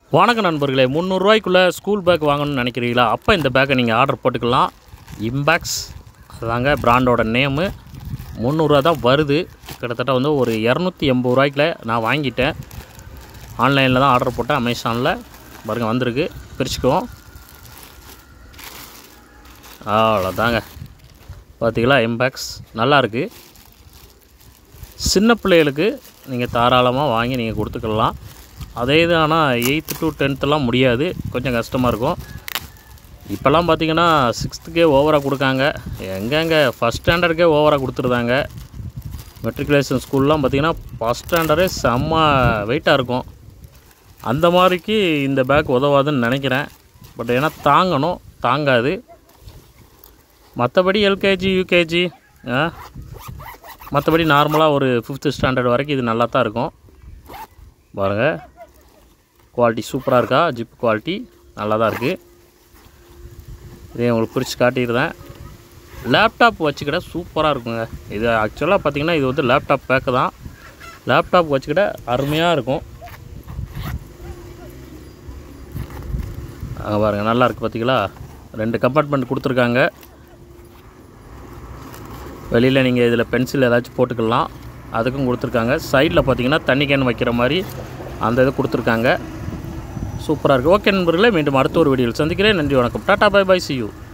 வணக்கம் நண்பர்களே முந்நூறுரூவாய்க்குள்ளே school bag வாங்கணும்னு நினைக்கிறீங்களா அப்போ இந்த பேக்கை நீங்கள் ஆர்டர் போட்டுக்கலாம் இம்பேக்ஸ் அதாங்க பிராண்டோட நேமு முந்நூறுரூவா தான் வருது கிட்டத்தட்ட வந்து ஒரு இரநூத்தி எண்பது ரூபாய்க்குள்ள நான் வாங்கிட்டேன் ஆன்லைனில் தான் ஆர்டர் போட்டேன் அமேசானில் பாருங்கள் வந்திருக்கு பிரிச்சுக்குவோம் அவ்வளோதாங்க பார்த்தீங்களா இம்பேக்ஸ் நல்லாயிருக்கு சின்ன பிள்ளைகளுக்கு நீங்கள் தாராளமாக வாங்கி நீங்கள் கொடுத்துக்கலாம் அதே இது ஆனால் எயித்து டு டென்த்துலாம் முடியாது கொஞ்சம் கஷ்டமாக இருக்கும் இப்போல்லாம் பார்த்தீங்கன்னா சிக்ஸ்த்துக்கே ஓவராக கொடுக்காங்க எங்கெங்க ஃபஸ்ட் ஸ்டாண்டர்டுக்கே ஓவராக கொடுத்துருந்தாங்க மெட்ரிகுலேஷன் ஸ்கூல்லாம் பார்த்தீங்கன்னா ஃபஸ்ட் ஸ்டாண்டர்டே செம்ம வெயிட்டாக இருக்கும் அந்த மாதிரிக்கு இந்த பேக் உதவாதுன்னு நினைக்கிறேன் பட் ஏன்னா தாங்கணும் தாங்காது மற்றபடி எல்கேஜி யூகேஜி மற்றபடி நார்மலாக ஒரு ஃபிஃப்த்து ஸ்டாண்டர்ட் வரைக்கும் இது நல்லா தான் இருக்கும் பாருங்கள் குவாலிட்டி சூப்பராக இருக்கா ஜிப் குவாலிட்டி நல்லா தான் இருக்குது இதே உங்களுக்கு பிரித்து காட்டியிருந்தேன் லேப்டாப் வச்சுக்கிட சூப்பராக இருக்குங்க இது ஆக்சுவலாக பார்த்தீங்கன்னா இது வந்து லேப்டாப் பேக்கு தான் லேப்டாப் வச்சுக்கிட அருமையாக இருக்கும் அங்கே பாருங்கள் நல்லா இருக்குது பார்த்தீங்களா ரெண்டு கம்பார்ட்மெண்ட் கொடுத்துருக்காங்க வெளியில் நீங்கள் இதில் பென்சில் ஏதாச்சும் போட்டுக்கலாம் அதுக்கும் கொடுத்துருக்காங்க சைடில் பார்த்தீங்கன்னா தண்ணி கேன் வைக்கிற மாதிரி அந்த இது கொடுத்துருக்காங்க சூப்பராக இருக்குது ஓகே நண்பர்களே மீண்டும் அடுத்த ஒரு வீடியோவில் சந்திக்கிறேன் நன்றி வணக்கம் tata bye bye see you